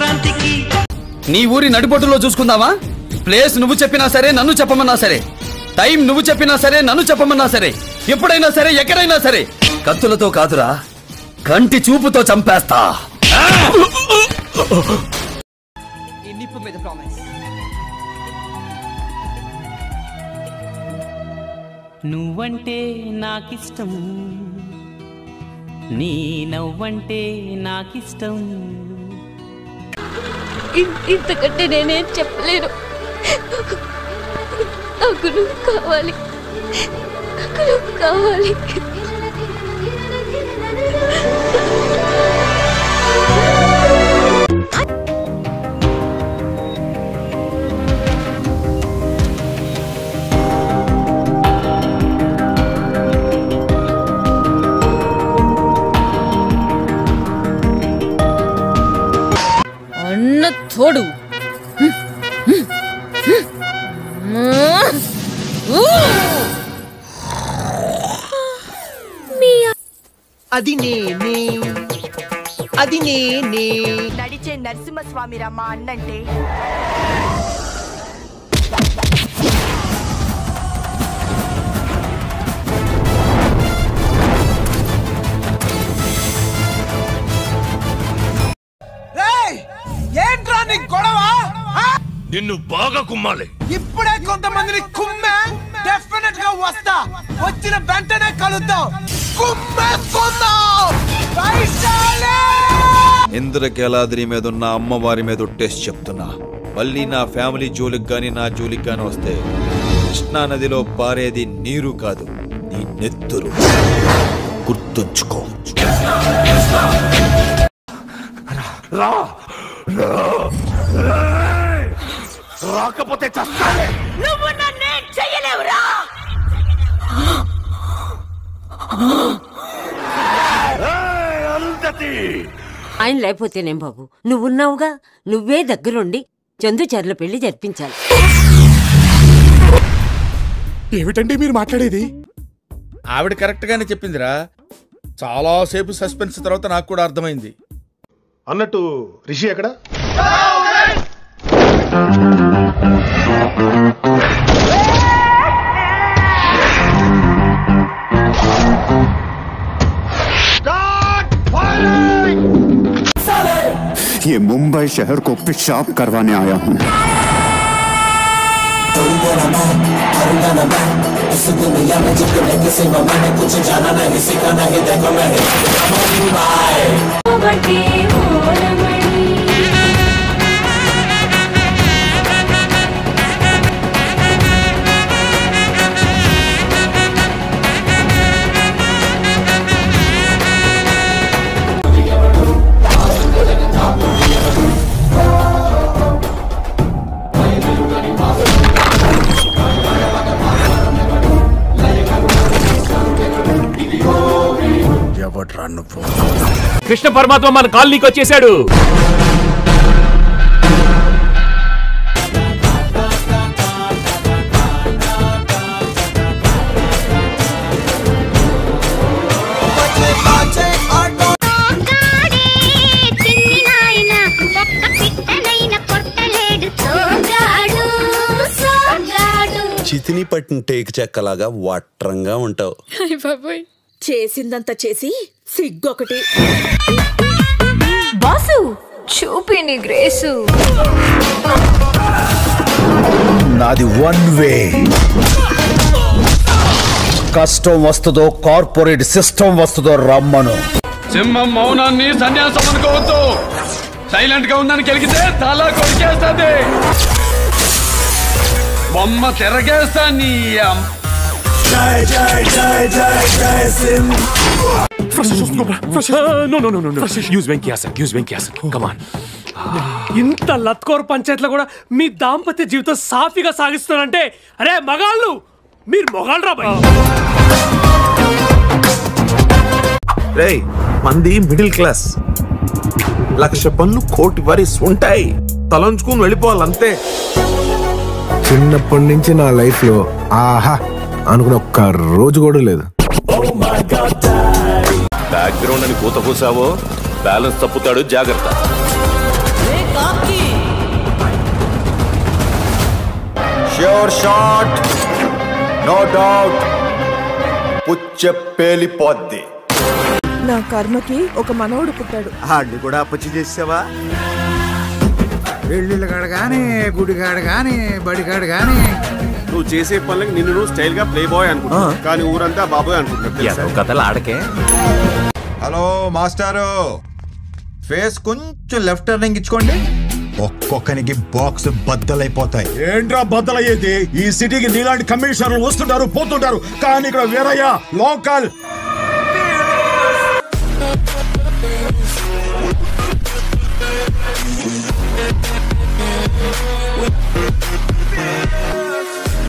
సంక్రాంతికి నీ ఊరి నడిబొట్టులో చూసుకుందామా ప్లేస్ నువ్వు చెప్పినా సరే నన్ను చెప్పమన్నా సరే టైం నువ్వు చెప్పినా సరే నన్ను చెప్పమన్నా సరే ఎప్పుడైనా సరే ఎక్కడైనా సరే కత్తులతో కాదురా కంటి చూపుతో చంపేస్తా ఈ నిప్పు మీద ప్రామిస్ నువ్వంటే నాకిష్టం నీ నవ్వంటే నాకిష్టం ఇన్- ఇంతకంటే నేనేం చెప్పలేను నాకు నువ్వు కావాలి నాకు నువ్వు కావాలి అన్న తోడు అది నేనే అది నేనే నడిచే నరసింహస్వామి రమ్మ అన్నంటే ఏంట్రా నీ గొడవ ఆ? నిన్ను బాగా కుమ్మాలి ఇప్పుడే కొంతమందిని కుమ్మే డెఫినెట్ గా వస్తా వచ్చిన వెంటనే కలుద్దాం కుమ్మేసుకుందాం వైశాలి! ఇంద్రకేలాద్రి మీద ఉన్న అమ్మవారి మీద ఒట్టేసి చెప్తున్నా మళ్ళీ నా ఫ్యామిలీ జోలికి గాని నా జోలికి గాని వస్తే కృష్ణా నదిలో పారేది నీరు కాదు నీ నెత్తురు గుర్తుంచుకో రాకపోతే చస్తానే నువ్వు నన్నేం చెయ్యలేవురా ఏయ్, అరుంధతి ఆయన లేకపోతేనేం బాబు నువ్వున్నావుగా నువ్వే దగ్గరుండి చందుచర్ల పెళ్లి జరిపించాలి ఏమిటండి మీరు మాట్లాడేది ఆవిడ కరెక్ట్ గానే చెప్పిందిరా చాలాసేపు సస్పెన్స్ తర్వాత నాకు కూడా అర్థమైంది అన్నట్టు రిషి ఎక్కడ ये मुंबई शहर को पेशाब करवाने आया हूँ ఎవడ్రా నువ్వు కృష్ణ పరమాత్మ మన కాలనీకి వచ్చేసాడు చితిని పట్టిన టేకు చెక్కలాగా వట్రంగా ఉంటావు బాబోయ్ చేసిందంతా చేసి సిగ్గొకటి బాసు చూపి నీ గ్రేసు నాది వన్ వే కష్టం వస్తుందో కార్పొరేట్ సిస్టమ్ వస్తుందో రమ్మను సింహం మౌనాన్ని సన్యాసం అనుకోవద్దు సైలెంట్ గా ఉందని కలిగితే తల కొరికేస్తుంది బొమ్మ తిరగేస్తా నీ అమ్- no no no no use వెంకయాసన్ యూజ్ వెంకయాసన్ కమాన్ ఇంత లత్కోర్ పంచాయతీలో కూడా మీ దాంపత్య జీవితం సాఫీగా సాగిస్తున్నారంటే అరే మగాళ్ళు మీరు మొగాళ్ళు రా భయ్. రేయ్ మంది మిడిల్ క్లాస్ లక్ష పనులు కోటి వరిస్ ఉంటాయి తలంచుకుని వెళ్ళిపోవాలంతే చిన్నప్పటి నుంచి నా లైఫ్ లో ఆహా అనుకున్న ఒక్క రోజు కూడా లేదు బ్యాక్గ్రౌండ్ అని కూత కూసావో బ్యాలెన్స్ తప్పుతాడు జాగ్రత్త ష్యూర్ షాట్ నో డౌట్ పుచ్చ పేలిపోద్ది నా కర్మకి ఒక మనవడు పుట్టాడు ఆడిని కూడా అప్పచ్చి చేసావా పెళ్ళిళ్ళ కాడ కానీ గుడి కాడ కానీ బడి కాడ కానీ నువ్వు చేసే పనులకు నిన్ను నువ్వు స్టైల్ గా ప్లే బాయ్ అనుకుంటున్నావు కానీ ఊరంతా బాబోయ్ అనుకుంటున్నారు తెలుసా? కథలు ఆడకే హలో మాస్టారు ఫేస్ కొంచెం లెఫ్ట్ టర్నింగ్ ఇచ్చుకోండి ఒక్కొక్కనికి బాక్స్ బద్దలైపోతాయి ఏంట్రా బద్దలయ్యేది ఈ సిటీకి నీలాంటి కమిషనర్లు వస్తుంటారు పోతుంటారు కానీ ఇక్కడ వీరయ్య లోకల్